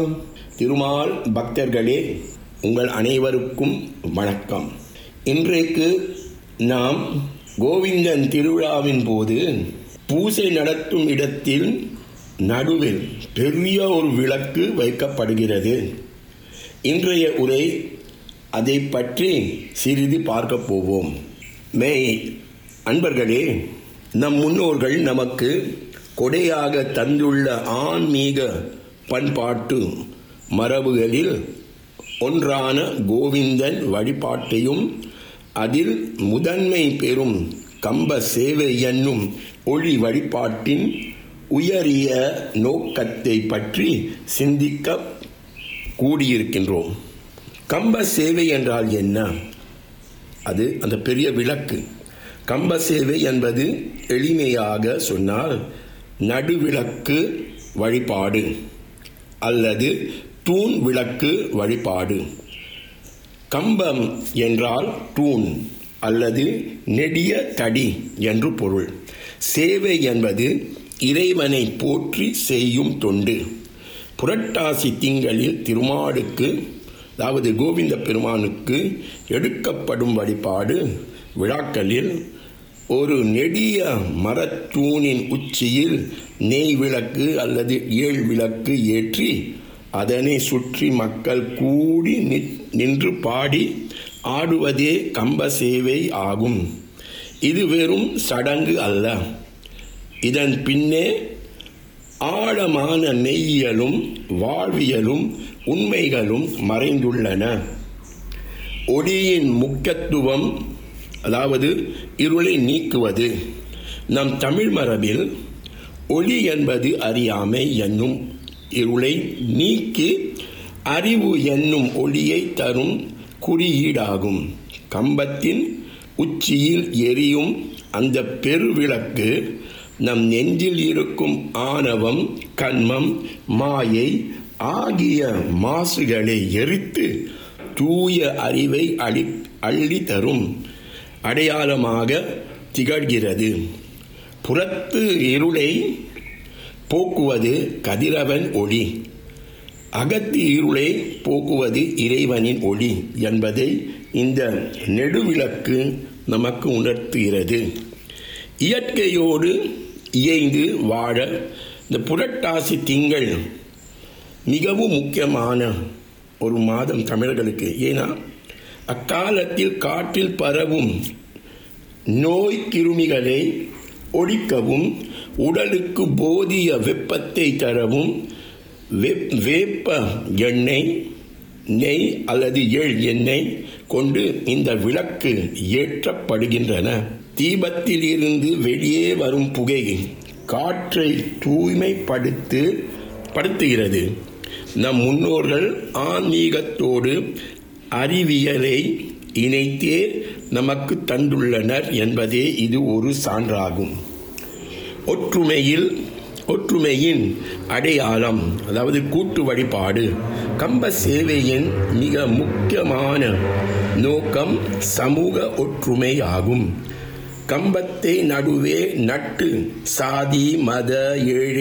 திருமால் பக்தர்களே உங்கள் அனைவருக்கும் வணக்கம் இன்றைக்கு நாம் கோவிந்தன் திருவிழாவின் போது பூசை நடத்தும் இடத்தில் நடுவில் பெரிய ஒரு விளக்கு வைக்கப்படுகிறது இன்றைய உரை அதை பற்றி சிறிது பார்க்க போவோம் மே அன்பர்களே நம் முன்னோர்கள் நமக்கு கொடையாக தந்துள்ள ஆன்மீக பண்பாட்டு மரபுகளில் ஒன்றான கோவிந்தன் வழிபாட்டையும் அதில் முதன்மை பெறும் கம்ப சேவை என்னும் ஒளி வழிபாட்டின் உயரிய நோக்கத்தை பற்றி சிந்திக்க கூடியிருக்கின்றோம் கம்ப சேவை என்றால் என்ன அது அந்த பெரிய விளக்கு கம்ப சேவை என்பது எளிமையாக சொன்னால் நடுவிளக்கு வழிபாடு அல்லது தூண் விளக்கு வழிபாடு கம்பம் என்றால் தூண் அல்லது நெடிய தடி என்று பொருள் சேவை என்பது இறைவனை போற்றி செய்யும் தொண்டு புரட்டாசி திங்களில் திருமாலுக்கு அதாவது கோவிந்த பெருமானுக்கு எடுக்கப்படும் வழிபாடு விழாக்களில் ஒரு நெடிய மரத்தூணின் உச்சியில் நெய் விளக்கு அல்லது ஏழ் விளக்கு ஏற்றி அதனை சுற்றி மக்கள் கூடி நின்று பாடி ஆடுவதே கம்ப சேவை ஆகும் இது வெறும் சடங்கு அல்ல இதன் பின்னே ஆழமான மெய்யியலும் வாழ்வியலும் உண்மைகளும் மறைந்துள்ளன ஒளியின் முக்கியத்துவம் அதாவது இருளை நீக்குவது நம் தமிழ் மரபில் ஒளி என்பது அறியாமை என்னும் இருளை நீக்கி அறிவு என்னும் ஒளியை தரும் குறியீடாகும் கம்பத்தின் உச்சியில் எரியும் அந்த பெருவிளக்கு நம் நெஞ்சில் இருக்கும் ஆணவம் கண்மம் மாயை ஆகிய மாசுகளை எரித்து தூய அறிவை அழி அள்ளி தரும் அடையாளமாக திகழ்கிறது புறத்து இருளை போக்குவது கதிரவன் ஒளி அகத்து இருளை போக்குவது இறைவனின் ஒளி என்பதை இந்த நெடுவிளக்கு நமக்கு உணர்த்துகிறது இயற்கையோடு இயைந்து வாழ இந்த புரட்டாசி திங்கள் மிகவும் முக்கியமான ஒரு மாதம் தமிழர்களுக்கு ஏன்னா அக்காலத்தில் காற்றில் பரவும் நோய் கிருமிகளை ஒழிக்கவும் உடலுக்கு போதிய வெப்பத்தை தரவும் வேப்ப எண்ணெய் நெய் அல்லது எள் எண்ணெய் கொண்டு இந்த விளக்கு ஏற்றப்படுகின்றன தீபத்தில் இருந்து வெளியே வரும் புகை காற்றை தூய்மைப்படுத்து படுத்துகிறது நம் முன்னோர்கள் ஆன்மீகத்தோடு அறிவியலை இணைத்தே நமக்கு தந்துள்ளனர் என்பதே இது ஒரு சான்றாகும் ஒற்றுமையில் ஒற்றுமையின் அடையாளம் அதாவது கூட்டு வழிபாடு கம்ப சேவையின் மிக முக்கியமான நோக்கம் சமூக ஒற்றுமை ஆகும் கம்பத்தை நடுவே நட்டு சாதி மத ஏழை